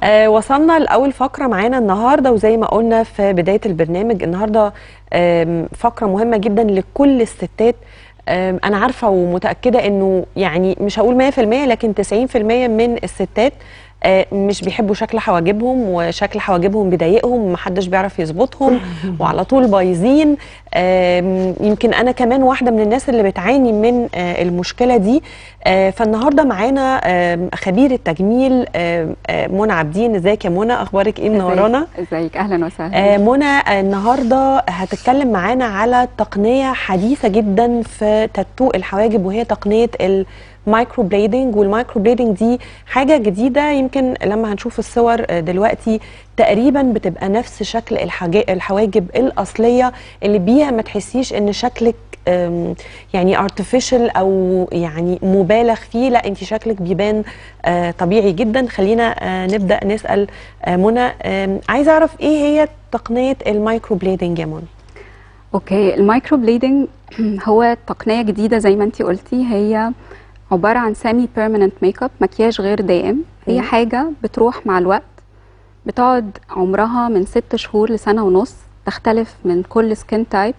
آه وصلنا لأول فقرة معانا النهاردة وزي ما قلنا في بداية البرنامج النهاردة آم، فقرة مهمة جدا لكل الستات آم، أنا عارفة ومتأكدة إنه يعني مش هقول 100% لكن 90% من الستات آه، مش بيحبوا شكل حواجبهم وشكل حواجبهم بيضايقهم محدش بيعرف يظبطهم وعلى طول بايظين آم، يمكن انا كمان واحده من الناس اللي بتعاني من آه، المشكله دي آه، فالنهارده معانا آم، خبير التجميل آم، آه، منى عابدين ازيك يا منى اخبارك ايه منورانا ازيك ازيك اهلا وسهلا آه، منى آه، النهارده هتتكلم معانا على تقنيه حديثه جدا في تاتو الحواجب وهي تقنيه المايكرو بليدنج والمايكرو بليدنج دي حاجه جديده يمكن لما هنشوف الصور آه، دلوقتي تقريبا بتبقى نفس شكل الحاجا- الحواجب الاصليه اللي بيها ما تحسيش ان شكلك آم، يعني artificial او يعني مبالغ فيه لا انت شكلك بيبان آه، طبيعي جدا خلينا آه، نبدا نسال آه، منى آم، عايزه اعرف ايه هي تقنيه المايكرو بليدنج يا منى اوكي المايكرو بليدنج هو تقنيه جديده زي ما انتي قلتي هي عباره عن سيمي بيرمننت ميك اب مكياج غير دائم هي مم. حاجه بتروح مع الوقت بتقعد عمرها من ست شهور لسنه ونص تختلف من كل سكين تايب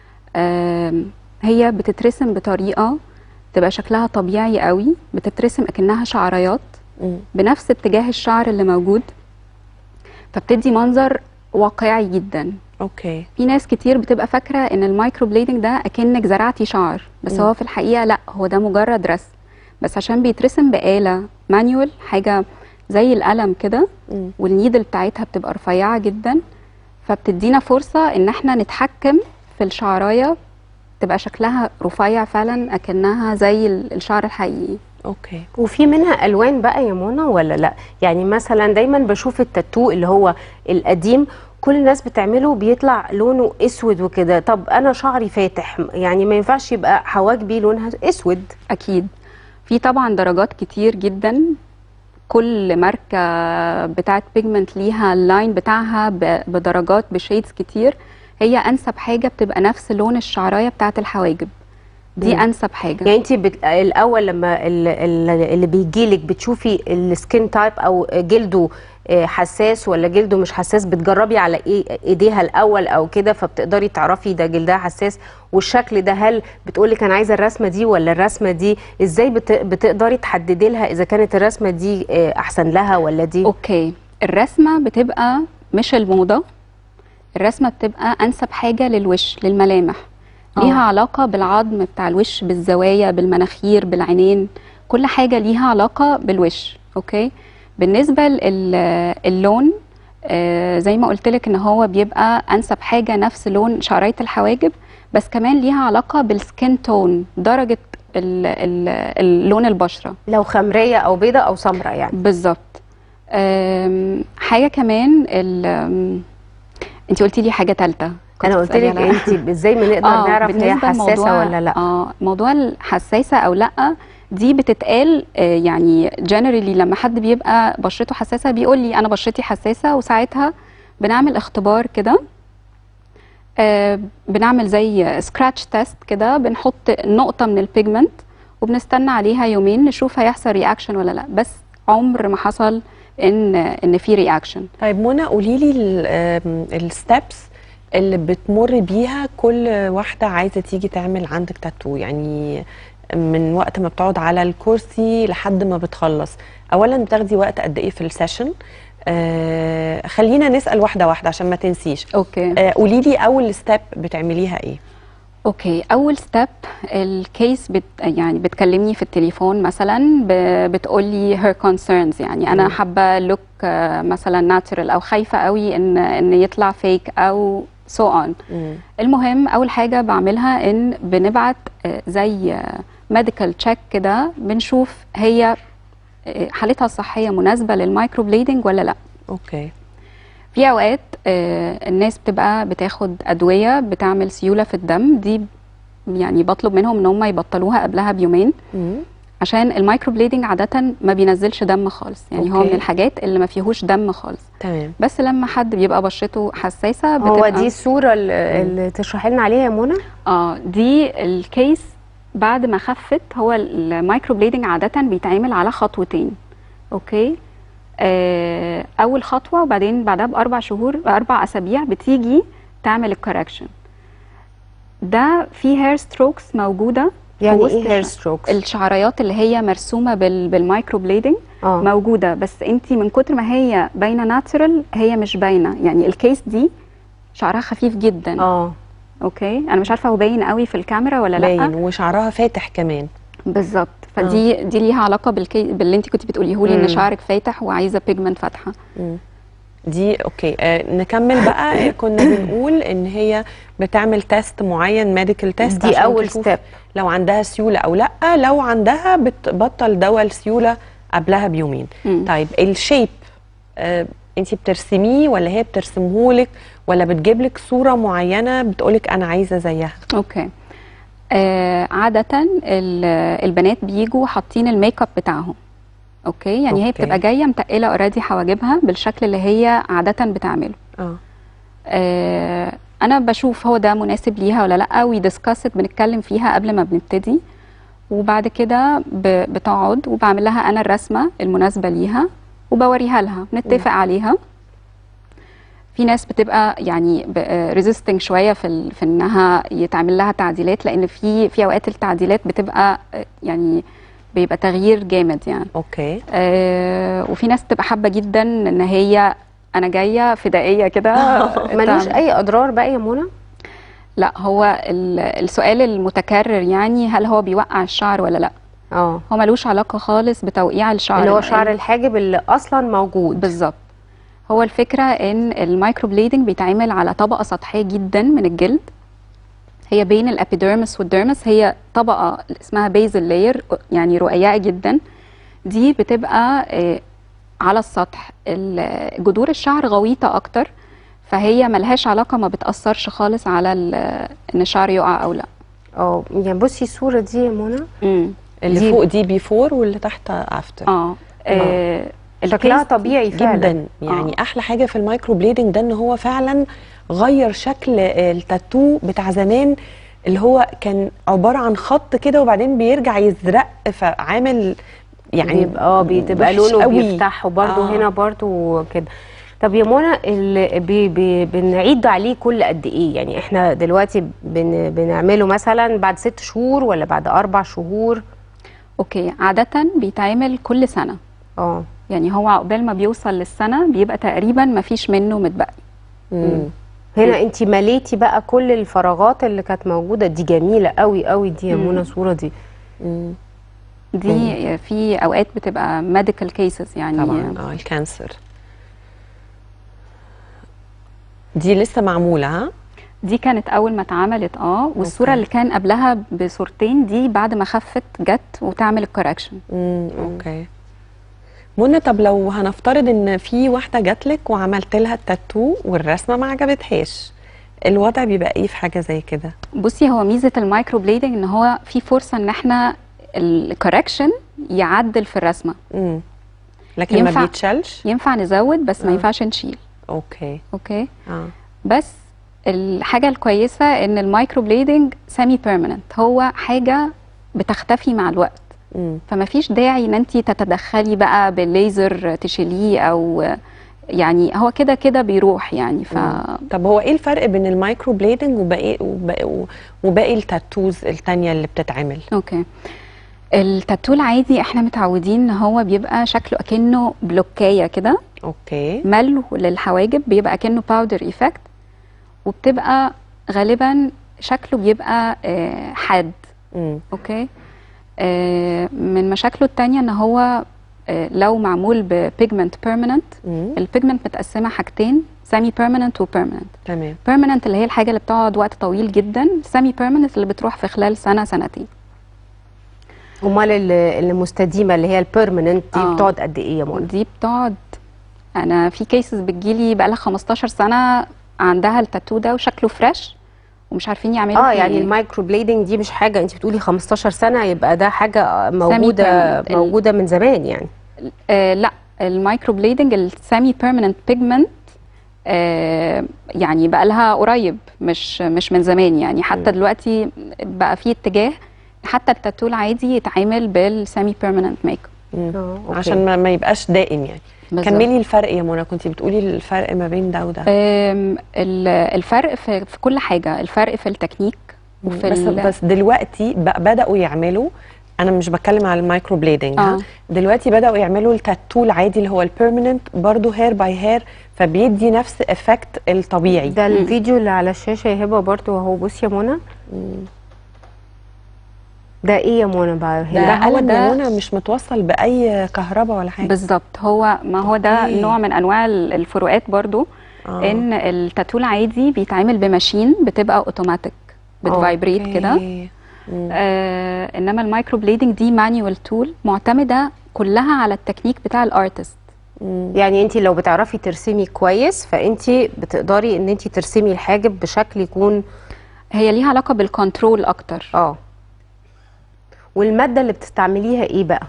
هي بتترسم بطريقه تبقى شكلها طبيعي قوي بتترسم اكنها شعريات مم. بنفس اتجاه الشعر اللي موجود فبتدي منظر واقعي جدا اوكي في ناس كتير بتبقى فاكره ان المايكرو بليدنج ده اكنك زرعتي شعر بس مم. هو في الحقيقه لا هو ده مجرد رسم بس عشان بيترسم بآلة مانيوال حاجه زي القلم كده مم. والنيدل بتاعتها بتبقى رفيعه جدا فبتدينا فرصه ان احنا نتحكم في الشعرايه تبقى شكلها رفيع فعلا اكنها زي ال- الشعر الحقيقي اوكي وفي منها الوان بقى يا منى ولا لا يعني مثلا دايما بشوف التاتو اللي هو القديم كل الناس بتعمله بيطلع لونه اسود وكده طب انا شعري فاتح يعني ما ينفعش يبقى حواجبي لونها اسود اكيد في طبعا درجات كتير جدا كل ماركه بتاعت بيجمنت ليها اللاين بتاعها ب- بدرجات بشيدز كتير هي انسب حاجه بتبقى نفس لون الشعرايه بتاعت الحواجب دي مم. انسب حاجه يعني انت بت... الاول لما ال- ال- اللي بيجيلك بتشوفي السكين تايب او جلده آه، حساس ولا جلده مش حساس بتجربي على ايه ايديها الاول او كده فبتقدري تعرفي ده جلدها حساس والشكل ده هل بتقولك انا عايزه الرسمه دي ولا الرسمه دي ازاي بت... بتقدري تحددي لها اذا كانت الرسمه دي آه، احسن لها ولا دي اوكي الرسمه بتبقى مش الموضه الرسمه بتبقى انسب حاجه للوش للملامح ليها آه. علاقه بالعظم بتاع الوش بالزوايا بالمناخير بالعينين كل حاجه ليها علاقه بالوش اوكي بالنسبه للون آه زي ما قلت لك ان هو بيبقى انسب حاجه نفس لون شعريه الحواجب بس كمان ليها علاقه بالسكين تون درجه ال ال اللون البشره لو خمريه او بيضه او سمراء يعني بالظبط أم، حاجه كمان انت قلتي لي حاجه ثالثه انا قلت لك انت ازاي ما نقدر آه، نعرف هي بالنسبة حساسه لموضوع- ولا لا اه موضوع الحساسه او لا دي بتتقال آه، يعني جنرالي لما حد بيبقى بشرته حساسه بيقول لي انا بشرتي حساسه وساعتها بنعمل اختبار كده آه، بنعمل زي سكراتش تيست كده بنحط نقطه من البيجمنت وبنستنى عليها يومين نشوف هيحصل رياكشن ولا لا بس عمر ما حصل ان ان في رياكشن طيب منى قولي لي الستبس اللي بتمر بيها كل واحده عايزه تيجي تعمل عندك تاتو يعني من وقت ما بتقعد على الكرسي لحد ما بتخلص اولا بتاخدي وقت قد ايه في السيشن آه خلينا نسال واحده واحده عشان ما تنسيش اوكي آه قولي لي اول ستيب بتعمليها ايه اوكي اول ستيب الكيس بت يعني بتكلمني في التليفون مثلا ب- بتقولي her concerns يعني انا مم. حابه لوك مثلا ناتشرال او خايفه قوي ان ان يطلع فيك او سو so on مم. المهم اول حاجه بعملها ان بنبعت آه، زي ميديكال تشيك كده بنشوف هي آه، حالتها الصحيه مناسبه للمايكرو بليدنج ولا لا اوكي في اوقات آه، الناس بتبقى بتاخد ادويه بتعمل سيوله في الدم دي يعني بطلب منهم ان هم يبطلوها قبلها بيومين مم. عشان المايكرو بليدنج عاده ما بينزلش دم خالص يعني هو أوكي. من الحاجات اللي ما فيهوش دم خالص تمام بس لما حد بيبقى بشرته حساسه هو بتبقى دي الصوره اللي اللي تشرحي لنا عليها يا منى اه دي الكيس بعد ما خفت هو المايكرو بليدنج عاده بيتعمل على خطوتين اوكي آه، اول خطوه وبعدين بعدها باربع شهور اربع اسابيع بتيجي تعمل الكوركشن ده في هير ستروكس موجوده في يعني وسط ايه هير الش- ستروكس الشعريات اللي هي مرسومه بال بالمايكرو بليدنج اه موجوده بس انت من كتر ما هي باينه ناتشرال هي مش باينه يعني الكيس دي شعرها خفيف جدا اه اوكي انا مش عارفه هو باين قوي في الكاميرا ولا لا باين وشعرها فاتح كمان بالظبط فدي دي ليها علاقه بالكي... باللي انت كنت بتقوليه لي مم. ان شعرك فاتح وعايزه بيجمنت فاتحه مم. دي اوكي آه نكمل بقى كنا بنقول ان هي بتعمل تيست معين ميديكال تيست دي اول ستيب لو عندها سيوله او لا لو عندها بتبطل دواء السيوله قبلها بيومين مم. طيب الشيب آه انت بترسميه ولا هي بترسمهولك ولا بتجيب لك صوره معينه بتقولك انا عايزه زيها اوكي آه عاده ال- البنات بيجوا حاطين الميك اب بتاعهم اوكي يعني هي أوكي. بتبقى جايه متقله اوريدي حواجبها بالشكل اللي هي عاده بتعمله اه آه انا بشوف هو ده مناسب ليها ولا لا ويدسكست بنتكلم فيها قبل ما بنبتدي وبعد كده ب- بتقعد وبعمل لها انا الرسمه المناسبه ليها وبوريها لها نتفق عليها في ناس بتبقى يعني ريزيستنج شويه في ال- في انها يتعمل لها تعديلات لان في في اوقات التعديلات بتبقى آه، يعني بيبقى تغيير جامد يعني اوكي آه وفي ناس بتبقى حابه جدا ان هي انا جايه فدائيه كده ملوش تعمل- اي اضرار بقى يا منى لا هو ال- السؤال المتكرر يعني هل هو بيوقع الشعر ولا لا اه هو ملوش علاقه خالص بتوقيع الشعر اللي هو لأن- شعر الحاجب اللي اصلا موجود بالظبط هو الفكره ان المايكرو بليدنج بيتعمل على طبقه سطحيه جدا من الجلد هي بين الابيديرمس والديرمس هي طبقه اسمها بيزل لاير يعني رقيقه جدا دي بتبقى آه، على السطح ال- جذور الشعر غويطه اكتر فهي ملهاش علاقه ما بتاثرش خالص على ال- ان الشعر يقع او لا اه يعني بصي الصوره دي يا منى امم اللي دي- فوق دي بيفور واللي تحت افتر اه, آه. شكلها الكيس- طبيعي فعلا جدا يعني آه. احلى حاجه في المايكرو بليدنج ده ان هو فعلا غير شكل التاتو بتاع زمان اللي هو كان عباره عن خط كده وبعدين بيرجع يزرق فعامل يعني بيبقى اه بتبقى وحش لونه قوي. بيفتح وبرده آه. آه. هنا برده كده طب يا منى ال- بي بي بنعيد عليه كل قد ايه يعني احنا دلوقتي بن بنعمله مثلا بعد ست شهور ولا بعد اربع شهور اوكي عاده بيتعمل كل سنه اه يعني هو عقبال ما بيوصل للسنه بيبقى تقريبا ما فيش منه متبقي مم. هنا انت مليتي بقى كل الفراغات اللي كانت موجوده دي جميله قوي قوي دي يا مم. منى الصوره دي مم. دي في اوقات بتبقى ميديكال كيسز يعني طبعا اه الكانسر دي لسه معموله ها دي كانت اول ما اتعملت اه والصوره أوكي. اللي كان قبلها بصورتين دي بعد ما خفت جت وتعمل الكوركشن امم اوكي منى طب لو هنفترض ان في واحده جات لك وعملت لها التاتو والرسمه ما عجبتهاش الوضع بيبقى ايه في حاجه زي كده بصي هو ميزه المايكرو بليدنج ان هو في فرصه ان احنا الكوركشن يعدل في الرسمه امم لكن ما ينفع- بيتشالش ينفع نزود بس ما آه. ينفعش نشيل اوكي اوكي اه بس الحاجه الكويسه ان المايكرو بليدنج سيمي بيرمننت هو حاجه بتختفي مع الوقت امم فما فيش داعي ان انت تتدخلي بقى بالليزر تشيليه او يعني هو كده كده بيروح يعني ف طب هو ايه الفرق بين المايكرو بليدنج وباقي وباقي, وباقي التاتوز التانية اللي بتتعمل اوكي التاتو العادي احنا متعودين ان هو بيبقى شكله اكنه بلوكايه كده اوكي ملو للحواجب بيبقى كأنه باودر ايفكت وبتبقى غالبا شكله بيبقى آه، حاد امم اوكي آه، من مشاكله التانية ان هو آه، لو معمول ببيجمنت بيرمننت امم البيجمنت متقسمه حاجتين سيمي بيرمننت وبيرمننت تمام بيرمننت اللي هي الحاجه اللي بتقعد وقت طويل جدا سيمي بيرمننت اللي بتروح في خلال سنه سنتين امال اللي اللي مستديمه اللي هي البيرمننت دي آه. بتقعد قد ايه يا منى دي بتقعد انا في كيسز بتجيلي بقالها 15 سنه عندها التاتو ده وشكله فريش ومش عارفين يعملوا اه فيه يعني إيه. المايكرو بليدنج دي مش حاجه انت بتقولي 15 سنه يبقى ده حاجه موجوده permanent. ال- موجوده من زمان يعني آه لا المايكرو بليدنج السيمي بيرمننت بيجمنت آه يعني بقى لها قريب مش مش من زمان يعني حتى دلوقتي بقى في اتجاه حتى التاتو العادي يتعامل بالسيمي بيرمننت ميك مم. اه أوكي. عشان ما, ما يبقاش دائم يعني بالظبط. كملي الفرق يا منى كنت بتقولي الفرق ما بين ده وده أم، ال- الفرق في, في كل حاجه الفرق في التكنيك وفي بس ال- بس دلوقتي ب- بداوا يعملوا انا مش بتكلم على المايكرو بليدنج ها آه. دلوقتي بداوا يعملوا التاتو العادي اللي هو البيرمننت برضه هير باي هير فبيدي نفس افكت الطبيعي ده الفيديو اللي على الشاشه يا هبه برضو اهو بصي يا منى ده ايه يا منى بقى ده هنا هو قلم ده- يا منى مش متوصل باي كهرباء ولا حاجه بالظبط هو ما هو ده أوكي. نوع من انواع ال- الفروقات برضو آه. ان التاتو العادي بيتعمل بماشين بتبقى اوتوماتيك بتفايبريت أوكي. كده مم. آه انما المايكرو بليدنج دي مانيوال تول معتمده كلها على التكنيك بتاع الارتست مم. يعني انت لو بتعرفي ترسمي كويس فانت بتقدري ان انت ترسمي الحاجب بشكل يكون هي ليها علاقه بالكنترول اكتر اه والماده اللي بتستعمليها ايه بقى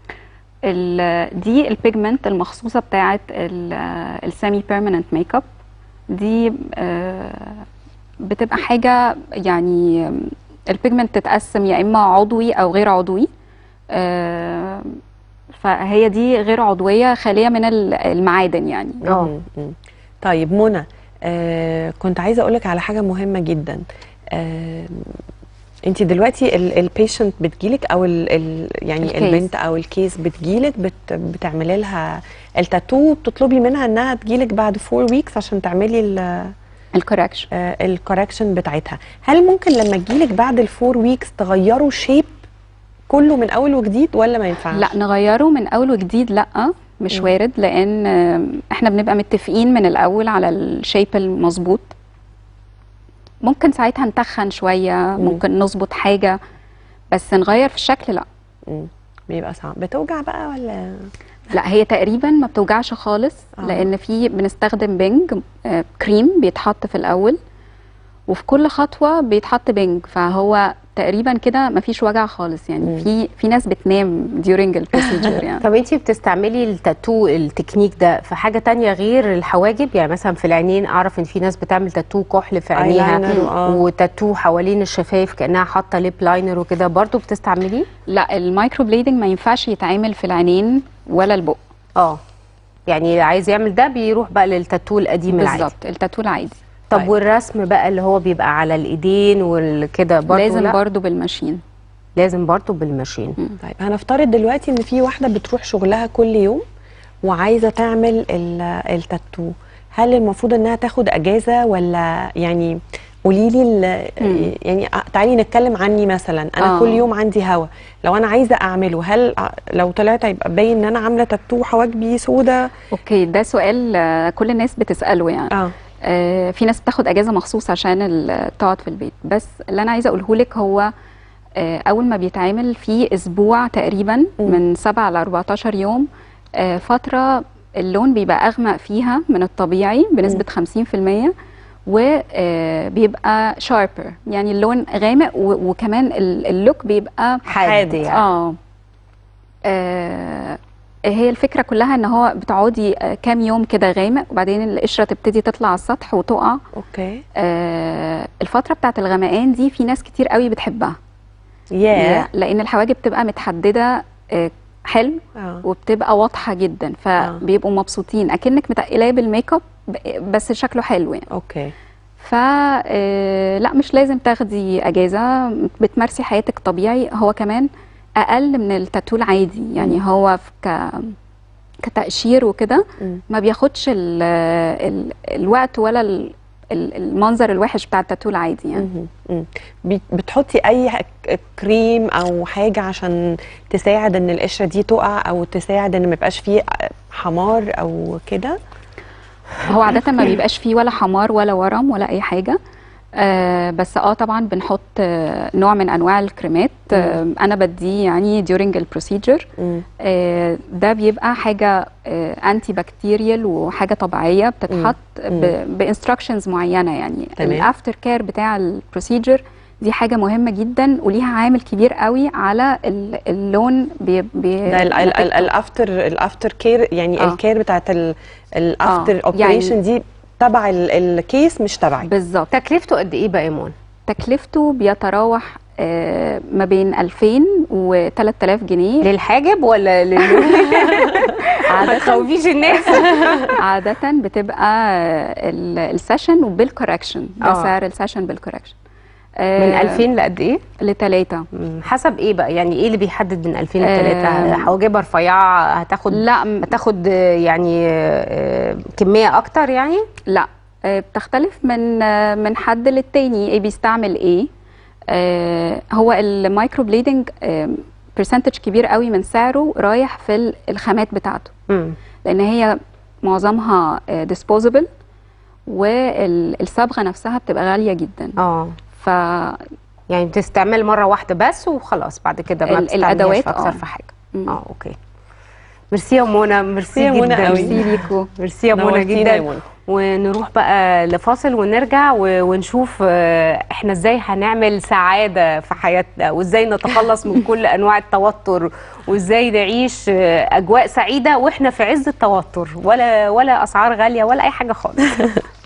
ال- دي البيجمنت المخصوصه بتاعه السيمي بيرمننت ميك اب دي آه، بتبقى حاجه يعني البيجمنت تتقسم يا اما عضوي او غير عضوي آه، فهي دي غير عضويه خاليه من ال- المعادن يعني اه مم. مم. طيب منى آه كنت عايزه اقول لك على حاجه مهمه جدا آه انت دلوقتي البيشنت بتجيلك او ال ال يعني الكيس. البنت او الكيس بتجيلك بت بتعملي لها التاتو بتطلبي منها انها تجيلك بعد فور ويكس عشان تعملي الكوركشن الكوركشن بتاعتها هل ممكن لما تجيلك بعد الفور ويكس تغيروا شيب كله من اول وجديد ولا ما ينفعش لا نغيره من اول وجديد لا مش مم. وارد لان آم، احنا بنبقى متفقين من الاول على الشيب المظبوط ممكن ساعتها نتخن شويه مم. ممكن نظبط حاجه بس نغير في الشكل لا مم. بيبقى صعب بتوجع بقى ولا لا هي تقريبا ما بتوجعش خالص آه. لان في بنستخدم بنج آه، كريم بيتحط في الاول وفي كل خطوه بيتحط بنج فهو تقريبا كده ما فيش وجع خالص يعني مم. في في ناس بتنام during البروسيجر يعني طب انت بتستعملي التاتو التكنيك ده في حاجه تانية غير الحواجب يعني مثلا في العينين اعرف ان في ناس بتعمل تاتو كحل في عينيها Eyeliner، آه. وتاتو حوالين الشفايف كانها حاطه ليب لاينر وكده برضو بتستعمليه لا المايكرو بليدنج ما ينفعش يتعمل في العينين ولا البق اه يعني اللي عايز يعمل ده بيروح بقى للتاتو القديم العادي بالظبط التاتو العادي طب طيب. والرسم بقى اللي هو بيبقى على الايدين والكده برضو لازم لا؟ برضو بالماشين لازم برضو بالماشين طيب هنفترض دلوقتي ان في واحده بتروح شغلها كل يوم وعايزه تعمل ال- التاتو هل المفروض انها تاخد اجازه ولا يعني قولي لي مم. يعني ع- تعالي نتكلم عني مثلا انا آه. كل يوم عندي هوا لو انا عايزه اعمله هل ع- لو طلعت هيبقى باين ان انا عامله تاتو حواجبي سودا اوكي ده سؤال آه، كل الناس بتساله يعني اه آه، في ناس بتاخد اجازه مخصوص عشان ال- تقعد في البيت بس اللي انا عايزه اقوله لك هو آه، اول ما بيتعمل في اسبوع تقريبا مم. من 7 ل 14 يوم آه، فتره اللون بيبقى اغمق فيها من الطبيعي بنسبه 50% وبيبقى شاربر يعني اللون غامق و- وكمان ال- اللوك بيبقى حاد يعني اه آه، هي الفكرة كلها ان هو بتقعدي آه، كام يوم كده غامق وبعدين القشرة تبتدي تطلع على السطح وتقع اوكي آه، الفترة بتاعت الغمقان دي في ناس كتير قوي بتحبها ياه لان الحواجب بتبقى متحددة آه، حلو اه وبتبقى واضحة جدا فبيبقوا مبسوطين اكنك متقلاه بالميك اب ب- بس شكله حلو يعني اوكي ف آه، لا مش لازم تاخدي اجازه بتمارسي حياتك طبيعي هو كمان اقل من التاتو العادي يعني هو في ك كتقشير وكده مم. ما بياخدش ال... ال... الوقت ولا ال... ال- المنظر الوحش بتاع التاتو العادي يعني مهم. مم. بي- بتحطي اي ح- كريم او حاجه عشان تساعد ان القشره دي تقع او تساعد ان ما يبقاش فيه حمار او كده هو عادة ما بيبقاش فيه ولا حمار ولا ورم ولا أي حاجة آه بس اه طبعا بنحط آه نوع من انواع الكريمات آه انا بديه يعني during البروسيجر مم. آه ده بيبقى حاجه انتي بكتيريال وحاجه طبيعيه بتتحط بانستراكشنز معينه يعني تمام. الافتر كير بتاع البروسيجر دي حاجه مهمه جدا وليها عامل كبير قوي على ال- اللون بي بي ده ال- ال- ال- الافتر الافتر كير يعني آه. الكير بتاعت ال- الافتر آه. اوبريشن يعني- دي تبع ال- الكيس مش تبعي بالظبط تكلفته قد ايه بقى يا مون تكلفته بيتراوح آه، ما بين 2000 و 3000 جنيه للحاجب ولا لل ما تخوفيش الناس عادة بتبقى ال- السيشن وبالكوركشن ده آه. سعر السيشن بالكوركشن من 2000 لقد ايه؟ لثلاثة مم. حسب ايه بقى يعني ايه اللي بيحدد من 2000 ل آم. 3 حواجبها رفيعه هتاخد لا م- هتاخد آه، يعني آه، كميه اكتر يعني لا آه، بتختلف من آه، من حد للتاني ايه بيستعمل ايه آه، هو المايكرو بليدنج برسنتج كبير قوي من سعره رايح في ال- الخامات بتاعته مم. لان هي معظمها ديسبوزبل والصبغه نفسها بتبقى غاليه جدا اه ف يعني بتستعمل مره واحده بس وخلاص بعد كده ما ال- بتستعملهاش الأدوات، في اكتر آه. في حاجه مم. اه اوكي ميرسي يا منى ميرسي يا منى جدا قوي. ميرسي ليكو ميرسي يا منى نورتينا يا جدا منى. ونروح بقى لفاصل ونرجع و- ونشوف آه، احنا ازاي هنعمل سعادة في حياتنا وازاي نتخلص من كل انواع التوتر وازاي نعيش آه، اجواء سعيدة واحنا في عز التوتر ولا ولا اسعار غالية ولا اي حاجة خالص